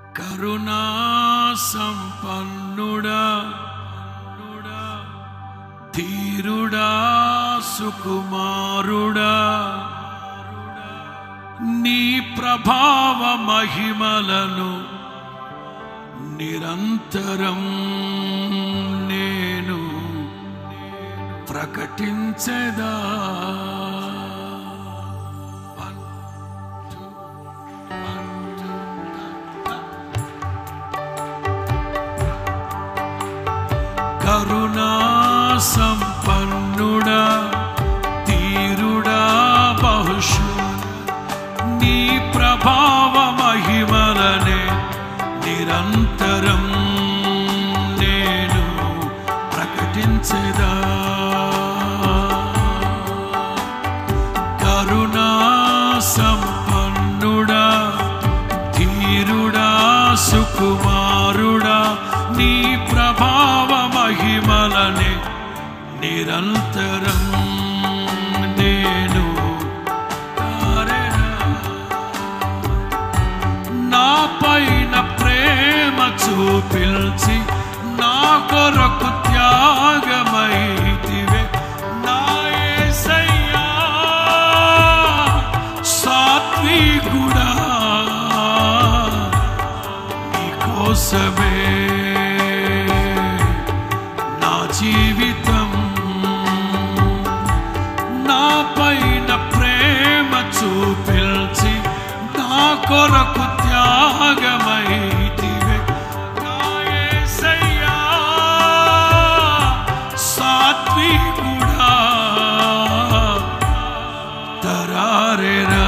కరుణా సంపన్నుడా ధీరుడా సుకుమారుడా నీ ప్రభావ మహిమలను నిరంతరం నేను ప్రకటించదా కరుణా సంపన్నుడా తీరుడా బహుశు నీ ప్రభావ మహిమలనే నిరంతరం నేను ప్రకటించదా కరుణా సంపన్నుడా ధీరుడా సుకుమారుడా నీ ప్రభావ మహిమలనే నిరంతరం నేను తారెనా. నా పైన ప్రేమ చూపిల్చి నా కొరకు త్యాగమైతివే నా యేసయ్యా సాత్వికుడా నీ కోసమే నా జీవితం నా పైన ప్రేమ చూపిల్చి నా కొరకు త్యాగమైతివే నా యేసయ్యా సాత్వికుడా తరారెరా